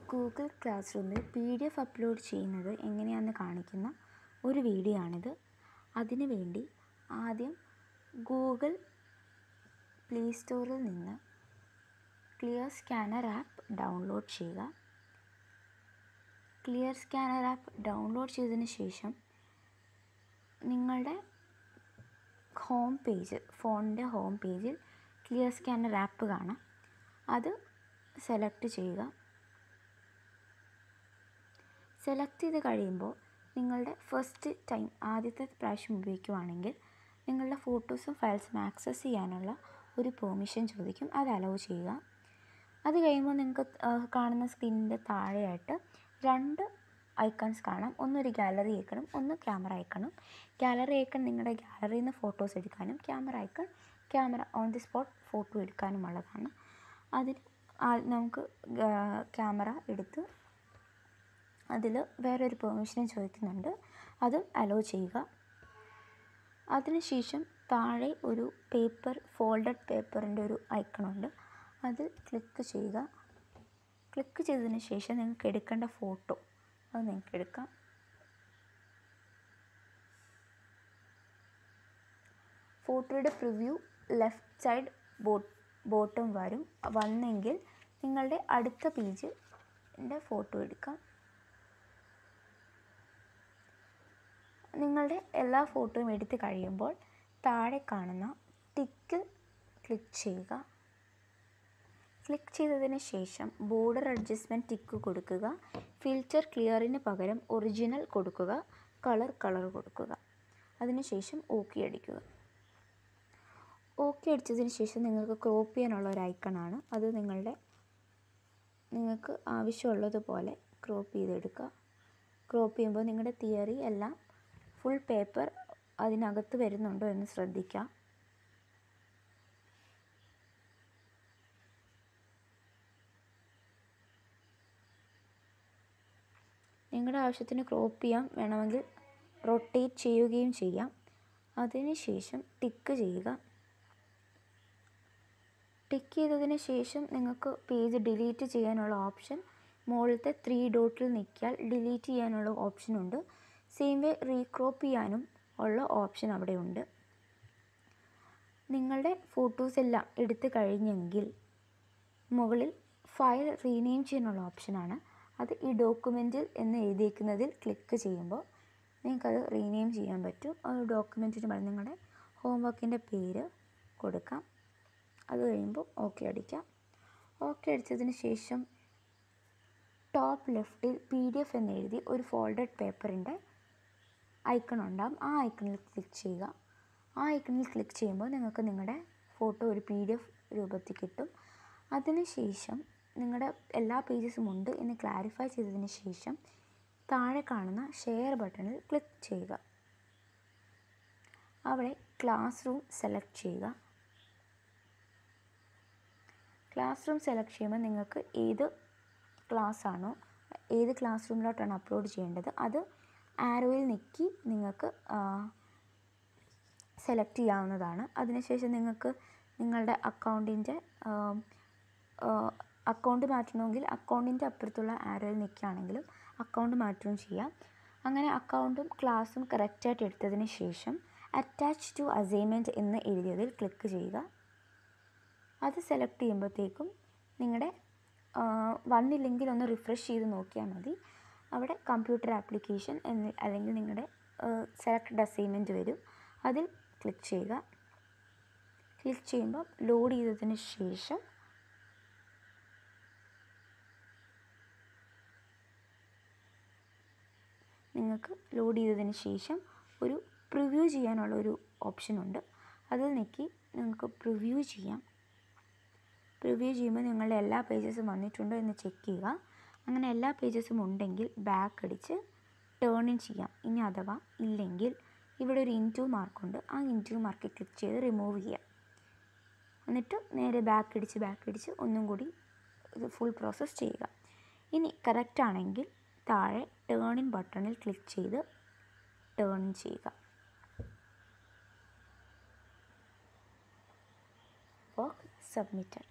Google class റൂമിൽ P D F upload ചെയ്യുന്നത് എങ്ങനെയാണെന്ന് കാണിക്കുന്ന ഒരു വീഡിയോ ആണിത് അതിനു വേണ്ടി ആദ്യം ഗൂഗിൾ പ്ലേ സ്റ്റോറിൽ നിന്ന് ക്ലിയർ സ്കാനർ ആപ്പ് ഡൗൺലോഡ് ചെയ്യുക ക്ലിയർ സ്കാനർ ആപ്പ് ഡൗൺലോഡ് ചെയ്തതിന് ശേഷം നിങ്ങളുടെ ഹോം പേജ് ഫോണിൻ്റെ ഹോം പേജിൽ ക്ലിയർ സ്കാനർ ആപ്പ് കാണാം അത് സെലക്ട് ചെയ്യുക സെലക്ട് ചെയ്ത് കഴിയുമ്പോൾ നിങ്ങളുടെ ഫസ്റ്റ് ടൈം ആദ്യത്തെ പ്രാവശ്യം ഉപയോഗിക്കുവാണെങ്കിൽ നിങ്ങളുടെ ഫോട്ടോസും ഫയൽസും ആക്സസ് ചെയ്യാനുള്ള ഒരു പെർമിഷൻ ചോദിക്കും അത് അലോ ചെയ്യുക അത് കഴിയുമ്പോൾ നിങ്ങൾക്ക് കാണുന്ന സ്ക്രീനിൻ്റെ താഴെയായിട്ട് രണ്ട് ഐക്കൺസ് കാണാം ഒന്നൊരു ഗാലറി ഐക്കണും ഒന്ന് ക്യാമറ ഐക്കണും ഗാലറി ഐക്കൺ നിങ്ങളുടെ ഗാലറിയിൽ നിന്ന് ഫോട്ടോസ് എടുക്കാനും camera icon camera on the spot photo എടുക്കാനുമുള്ളതാണ് അതിന് നമുക്ക് ക്യാമറ എടുത്ത് അതിൽ വേറൊരു പെർമിഷനും ചോദിക്കുന്നുണ്ട് അതും അലോ ചെയ്യുക അതിനുശേഷം താഴെ ഒരു പേപ്പർ ഫോൾഡഡ് പേപ്പറിൻ്റെ ഒരു ഐക്കണുണ്ട് അതിൽ ക്ലിക്ക് ചെയ്യുക ക്ലിക്ക് ചെയ്തതിന് ശേഷം നിങ്ങൾക്ക് എടുക്കേണ്ട ഫോട്ടോ അത് നിങ്ങൾക്ക് എടുക്കാം ഫോട്ടോയുടെ പ്രിവ്യൂ ലെഫ്റ്റ് സൈഡ് ബോ ബോട്ടം വരും വന്നെങ്കിൽ നിങ്ങളുടെ അടുത്ത പേജിൻ്റെ ഫോട്ടോ എടുക്കാം നിങ്ങളുടെ എല്ലാ ഫോട്ടോയും എടുത്തു കഴിയുമ്പോൾ താഴെ കാണുന്ന ടിക്ക് ക്ലിക്ക് ചെയ്യുക ക്ലിക്ക് ചെയ്തതിന് ശേഷം ബോർഡർ അഡ്ജസ്റ്റ്മെൻറ്റ് ടിക്ക് കൊടുക്കുക ഫിൽറ്റർ ക്ലിയറിന് പകരം ഒറിജിനൽ കൊടുക്കുക കളർ കളർ കൊടുക്കുക അതിനുശേഷം ഓക്കെ അടിക്കുക ഓക്കെ അടിച്ചതിന് ശേഷം നിങ്ങൾക്ക് ക്രോപ്പ് ചെയ്യാനുള്ള ഒരു ഐക്കണാണ് അത് നിങ്ങളുടെ നിങ്ങൾക്ക് ആവശ്യമുള്ളതുപോലെ ക്രോപ്പ് ചെയ്തെടുക്കുക ക്രോപ്പ് ചെയ്യുമ്പോൾ നിങ്ങളുടെ തിയറി എല്ലാം ഫുൾ പേപ്പർ അതിനകത്ത് വരുന്നുണ്ടോ എന്ന് ശ്രദ്ധിക്കുക നിങ്ങളുടെ ആവശ്യത്തിന് ക്രോപ്പ് ചെയ്യാം വേണമെങ്കിൽ റൊട്ടേറ്റ് ചെയ്യുകയും ചെയ്യാം അതിനുശേഷം ടിക്ക് ചെയ്യുക ടിക്ക് ചെയ്തതിന് ശേഷം നിങ്ങൾക്ക് പേജ് ഡിലീറ്റ് ചെയ്യാനുള്ള ഓപ്ഷൻ മുകളിലത്തെ ത്രീ ഡോട്ടിൽ നിൽക്കിയാൽ ഡിലീറ്റ് ചെയ്യാനുള്ള ഓപ്ഷനുണ്ട് സെയിം വേ റീക്രോപ്പ് ചെയ്യാനും ഉള്ള ഓപ്ഷൻ അവിടെ ഉണ്ട് നിങ്ങളുടെ ഫോട്ടോസ് എല്ലാം എടുത്തു കഴിഞ്ഞെങ്കിൽ മുകളിൽ ഫയൽ റീനെയിം ചെയ്യാനുള്ള ഓപ്ഷനാണ് അത് ഈ ഡോക്യുമെൻറ്റിൽ എന്ന് എഴുതിയിരിക്കുന്നതിൽ ക്ലിക്ക് ചെയ്യുമ്പോൾ നിങ്ങൾക്കത് റീനെയിം ചെയ്യാൻ പറ്റും അത് ഡോക്യുമെൻറ്റിന് പകരം നിങ്ങളുടെ ഹോംവർക്കിൻ്റെ പേര് കൊടുക്കാം അത് കഴിയുമ്പോൾ ഓക്കെ അടിക്കാം ഓക്കെ അടിച്ചതിന് ശേഷം ടോപ്പ് ലെഫ്റ്റിൽ പി ഡി എഫ് എന്ന് എഴുതി ഒരു ഫോൾഡഡ് പേപ്പറിൻ്റെ ഐക്കൺ ഉണ്ടാകും ആ ഐക്കണിൽ ക്ലിക്ക് ചെയ്യുക ആ ഐക്കണിൽ ക്ലിക്ക് ചെയ്യുമ്പോൾ നിങ്ങൾക്ക് നിങ്ങളുടെ ഫോട്ടോ ഒരു പി ഡി എഫ് രൂപത്തിൽ കിട്ടും അതിനുശേഷം നിങ്ങളുടെ എല്ലാ പേജസും ഉണ്ട് എന്ന് ക്ലാരിഫൈ ചെയ്തതിന് ശേഷം താഴെ കാണുന്ന ഷെയർ ബട്ടണിൽ ക്ലിക്ക് ചെയ്യുക അവിടെ ക്ലാസ് റൂം സെലക്ട് ചെയ്യുക ക്ലാസ് റൂം സെലക്ട് ചെയ്യുമ്പോൾ നിങ്ങൾക്ക് ഏത് ക്ലാസ് ആണോ ഏത് ക്ലാസ് റൂമിലോട്ടാണ് അപ്ലോഡ് ചെയ്യേണ്ടത് അത് ആരോയിൽ നിൽക്കി നിങ്ങൾക്ക് സെലക്ട് ചെയ്യാവുന്നതാണ് അതിനുശേഷം നിങ്ങൾക്ക് നിങ്ങളുടെ അക്കൗണ്ടിൻ്റെ അക്കൗണ്ട് മാറ്റണമെങ്കിൽ അക്കൗണ്ടിൻ്റെ അപ്പുറത്തുള്ള ആരോയിൽ നിൽക്കുകയാണെങ്കിലും അക്കൗണ്ട് മാറ്റുകയും ചെയ്യാം അങ്ങനെ അക്കൗണ്ടും ക്ലാസ്സും കറക്റ്റായിട്ട് എടുത്തതിന് ശേഷം അറ്റാച്ച് ടു അസൈൻമെൻറ്റ് എന്ന് എഴുതിയതിൽ ക്ലിക്ക് ചെയ്യുക അത് സെലക്ട് ചെയ്യുമ്പോഴത്തേക്കും നിങ്ങളുടെ വന്നില്ലെങ്കിൽ ഒന്ന് റിഫ്രഷ് ചെയ്ത് നോക്കിയാൽ മതി അവിടെ കമ്പ്യൂട്ടർ ആപ്ലിക്കേഷൻ എന്ന് അല്ലെങ്കിൽ നിങ്ങളുടെ സെലക്ട് അസൈൻമെൻറ്റ് വരും അതിൽ ക്ലിക്ക് ചെയ്യുക ക്ലിക്ക് ചെയ്യുമ്പോൾ ലോഡ് ചെയ്തതിന് ശേഷം നിങ്ങൾക്ക് ലോഡ് ചെയ്തതിന് ശേഷം ഒരു പ്രിവ്യൂ ചെയ്യാനുള്ള ഒരു ഓപ്ഷനുണ്ട് അതിൽ നിൽക്കി നിങ്ങൾക്ക് പ്രിവ്യൂ ചെയ്യാം പ്രിവ്യൂ ചെയ്യുമ്പോൾ നിങ്ങളുടെ എല്ലാ പേജസും വന്നിട്ടുണ്ടോ എന്ന് ചെക്ക് ചെയ്യുക അങ്ങനെ എല്ലാ പേജസും ഉണ്ടെങ്കിൽ ബാക്ക് അടിച്ച് ടേൺ ഇൻ ചെയ്യാം ഇനി അഥവാ ഇല്ലെങ്കിൽ ഇവിടെ ഒരു ഇൻറ്റു മാർക്കുണ്ട് ആ ഇൻറ്റു മാർക്ക് ക്ലിക്ക് ചെയ്ത് റിമൂവ് ചെയ്യാം എന്നിട്ട് നേരെ ബാക്ക് അടിച്ച് ബാക്ക് അടിച്ച് ഒന്നും കൂടി ഇത് ഫുൾ പ്രോസസ്സ് ചെയ്യുക ഇനി കറക്റ്റ് ആണെങ്കിൽ താഴെ ടേൺ ഇൻ ബട്ടണിൽ ക്ലിക്ക് ചെയ്ത് ടേൺ ഇൻ ചെയ്യുക വർക്ക് സബ്മിറ്റഡ്